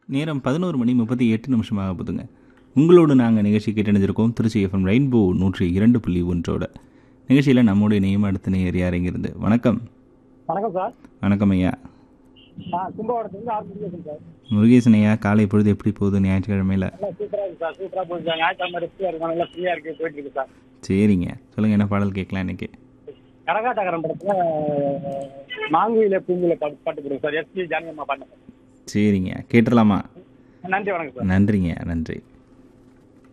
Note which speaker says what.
Speaker 1: நேரம் பதினோரு மணி முப்பத்தி எட்டு நிமிஷமாக போதுங்க உங்களோடு நாங்கள் நிகழ்ச்சி கேட்டணிஞ்சிருக்கோம் திருச்சி எஃப்எம் ரெயின்போ நூற்றி இரண்டு புள்ளி ஒன்றோட நிகழ்ச்சியில் நம்மோட இணையம் அடுத்த நேர் யார் இங்கிருந்து வணக்கம்
Speaker 2: வணக்கம் சார்
Speaker 1: வணக்கம் ஐயா
Speaker 2: ஆ கும்பகோணத்துலேருந்து ஆர் முருகேசன் சார்
Speaker 1: முருகேசன் ஐயா காலை பொழுது எப்படி போகுது ஞாயிற்றுக்கிழமையில்
Speaker 2: நல்லா சூப்பராக இருக்கு சார் சூப்பராக போகுது சார் ஞாயிற்றுக்கிழமை ரெஸ்டியாக இருக்கும் நல்லா ஃப்ரீயாக இருக்கு போயிட்டு இருக்கு சார்
Speaker 1: சரிங்க சொல்லுங்கள் என்ன பாடல் கேட்கலாம் இன்னைக்கு
Speaker 2: கரகாட்டகரம் படத்தில் மாங்குயில பூங்குயில பாட்டு பாட்டு கொடுங்க சார் எஸ்பி ஜானகம்மா பாட்டு
Speaker 1: சரிங்க கேட்டுடலாமா
Speaker 2: நன்றி வணக்கம் சார்
Speaker 1: நன்றிங்க நன்றி